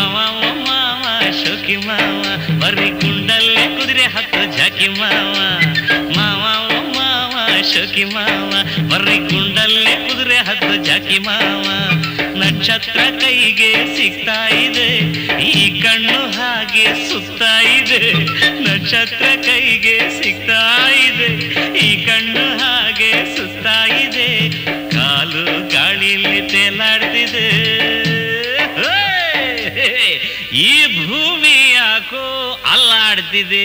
ಮಾವ ಓ ಮಾವ ಶೋಕಿ ಮಾವ ಬರ್ರಿ ಕುಂಡಲ್ಲೇ ಕುದುರೆ ಹತ್ತು ಜಾಕಿ ಮಾವ ಮಾವ ಓ ಮಾವ ಶೋಕಿ ಮಾವ ಬರ್ರಿ ಕುಂಡಲ್ಲೇ ಕುದುರೆ ಹತ್ತು ಜಾಕಿ ಮಾವ ನಕ್ಷತ್ರ ಕೈಗೆ ಸಿಗ್ತಾ ಇದೆ ಈ ಕಣ್ಣು ಹಾಗೆ ಸುತ್ತಾ ಇದೆ ನಕ್ಷತ್ರ ಕೈಗೆ ಸಿಗ್ತಾ ಇದೆ ಈ ಕಣ್ಣು ಹಾಗೆ ಸುತ್ತಾ ಇದೆ ಕಾಲು ಗಾಳಿಲಿ ತೇಲಾಡ್ತಿದೆ ಹೇ! ಈ ಭೂಮಿ ಯಾಕೋ ಅಲ್ಲಾಡ್ತಿದೆ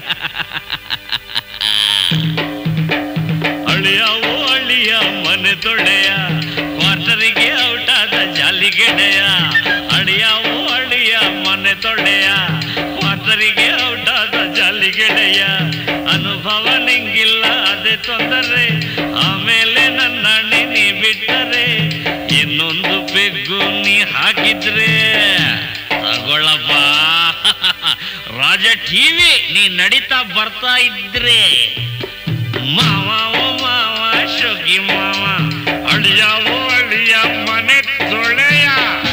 ಅಳಿಯ ಓ ಅಳಿಯ ಮನೆ ತೊಳೆಯ ಕ್ವಾರ್ಟರಿಗೆ ಔಟಾದ ಜಾಲಿಗೆಡೆಯ ಅಳಿಯ ಓ ಅಳಿಯ ಮನೆ ತೊಳೆಯ ಕ್ವಾರ್ಟರಿಗೆ ಔಟಾದ ಜಾಲಿಗೆಡೆಯ ಅನುಭವ ನಿಂಗಿಲ್ಲ ಅದೇ ತೊಂದರೆ ಆಮೇಲೆ ನನ್ನ ಅಣ್ಣಿ ನೀ ಬಿಟ್ಟರೆ ಇನ್ನೊಂದು ಬೆಗ್ಗು ನೀ ಹಾಕಿದ್ರೆ ತಗೊಳ್ಳಪ್ಪ ರಾಜ ಟಿವಿ ನೀ ನಡೀತಾ ಬರ್ತಾ ಇದ್ರೆ ಮಾವ ಓ ಮಾವ ಶೋಕಿ ಮಾವ ಅಳಿಯ ಓ ಅಳಿಯ ಮನೆ ತೊಳೆಯ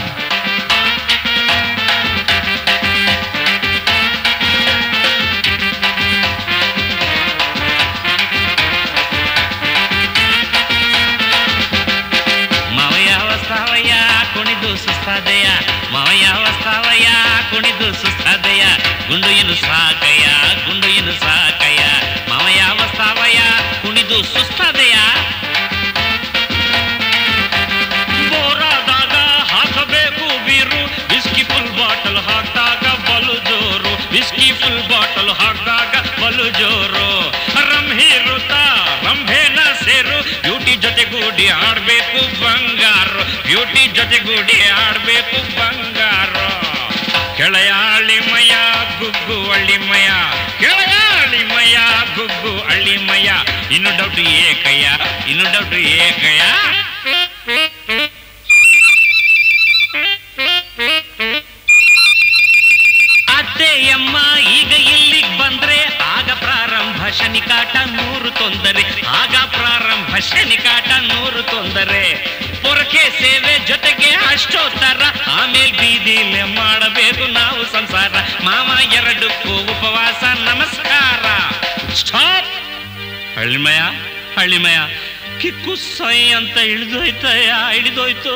ಮಾವಯ್ಯ ಅವಸ್ಥಾವಯ್ಯ ಕುಣಿದು ಸುಸ್ತಾದಯ್ಯ ಮಾವಯ್ಯ ಅವಸ್ಥಾವಯ್ಯ ಕುಣಿದು ಸುಸ್ತಾದಯ್ಯ ಗುಂಡು ಏನು ಸಾಕಯ್ಯ ಗುಂಡು ಏನು ಸಾಕಯ್ಯ ಮಾವಯ್ಯ ಅವಸ್ಥಾವಯ್ಯ ಕುಣಿದು ಸುಸ್ತಾದಯ್ಯ ಬೋರಾದಾಗ ಹಾಕಬೇಕು ಬೀರು ವಿಸ್ಕಿ ಫುಲ್ ಬಾಟಲ್ ಹಾಕಿದಾಗ ಬಲು ಜೋರು ವಿಸ್ಕಿ ಫುಲ್ ಬಾಟಲ್ ಹಾಕಿದಾಗ ಬಲು ಜೋರು ರಂಭೀರುತ್ತ ರಂಭೇನ ಸೇರು ಬ್ಯೂಟಿ ಜೊತೆಗೂಡಿ ಆಡ್ಬೇಕು ಬಂಗಾರು ಬ್ಯೂಟಿ ಜೊತೆಗೂಡಿ ಆಡ್ಬೇಕು ಬಂಗಾರು ಕೆಳೆಯಾಳಿಮಯ ಗುಗ್ಗು ಅಳ್ಳಿಮಯ ಕೆಳೆಯಾಳಿಮಯ ಗುಗ್ಗು ಅಳ್ಳಿಮಯ ಇನ್ನು ಡೌಟ್ ಏಕಯ್ಯ ಇನ್ನು ಡೌಟ್ ಏಕಯ್ಯ ಅತ್ತೆಯಮ್ಮ ಈಗ ಇಲ್ಲಿಗ್ ಬಂದ್ರೆ ಆಗ ಪ್ರಾರಂಭ ಶನಿಕಾಟ ನೂರು ತೊಂದರೆ ಆಗ ಪ್ರಾರಂಭ ಶನಿಕಾಟ ನೂರು ತೊಂದರೆ ಪೊರಕೆ ಸೇವೆ ಜೊತೆಗೆ ಅಷ್ಟೋತ್ತರ ಆಮೇಲೆ ಬೀದಿಲೆ ಮಾಡಬೇಕು ನಾವು ಸಂಸಾರ ಮಾವ ಎರಡಕ್ಕೂ ಉಪವಾಸ ನಮಸ್ಕಾರ ಸ್ಟಾಪ್ ಹಳ್ಳಿಮಯ ಹಳ್ಳಿಮಯ ಕಿಕ್ಕು ಸೈ ಅಂತ ಇಳಿದೋಯ್ತಯ್ಯ ಹಿಡಿದೋಯ್ತು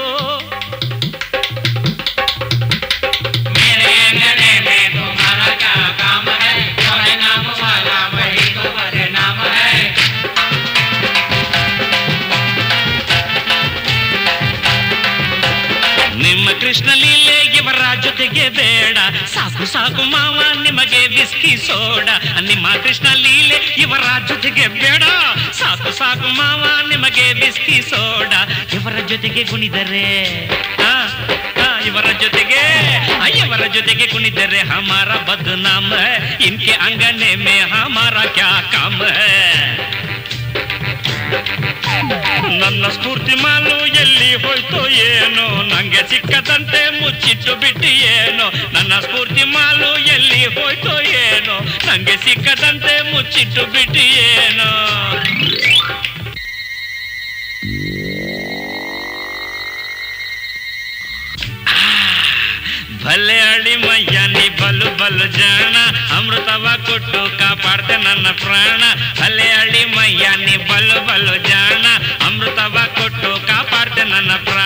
मेरे अंगने में तुम्हारा क्या काम है जो है नाम वाला वही तो परिणाम है ನಿಮ್ಮ ಕೃಷ್ಣ ಲೀಲೆ ಇವರ ಜೊತೆಗೆ ಬೇಡ ಸಾಕು ಸಾಕು ಮಾವ ನಿಮಗೆ ವಿಸ್ಕಿ ಸೋಡ ನಿಮ್ಮ ಕೃಷ್ಣ ಲೀಲೆ ಇವರ ಜೊತೆಗೆ ಬೇಡ ಸಾಕು ಸಾಕು ಮಾವ ನಿಮಗೆ ವಿಸ್ಕಿ ಸೋಡ ಇವರ ಜೊತೆಗೆ ಕುಣಿದರೆ ಆ, ಆ, ಇವರ ಜೊತೆಗೆ ಆ, ಇವರ ಜೊತೆಗೆ ಕುಣಿದರೆ ಹಮಾರ ಬದ್ನಾಮ್ ಹೈ ಇನ್ಕೆ ಅಂಗನೆ ಮೇ ಹಮಾರ ಕ್ಯಾ ಕಾಮ್ ಹೈ ನನ್ನ ಸ್ಫೂರ್ತಿ ಮಾಲು ಎಲ್ಲಿ ಹೋಯ್ತೋ ಏನೋ ನಂಗೆ ಸಿಕ್ಕದಂತೆ ಮುಚ್ಚಿಟ್ಟು ಬಿಟ್ಟು ಏನೋ ನನ್ನ ಸ್ಫೂರ್ತಿ ಮಾಲು ಎಲ್ಲಿ ಹೋಯ್ತೋ ಏನೋ ನಂಗೆ ಸಿಕ್ಕದಂತೆ ಮುಚ್ಚಿಟ್ಟು ಬಿಟ್ಟು ಏನೋ ಭಲೆ ಅಳಿ ಮಯ್ಯ ನೀ ಬಲು ಬಲು ಜಾಣ ಅಮೃತವ ಕೊಟ್ಟು ಕಾಪಾಡ್ತೆ ನನ್ನ ಪ್ರಾಣ ಭಲೆ ಅಳಿ ಮಯ್ಯ ನೀ ಬಲು ಬಲು ಜಾಣ ಅಮೃತವ ಕೊಟ್ಟು ಕಾಪಾಡ್ತೆ ನನ್ನ ಪ್ರಾಣ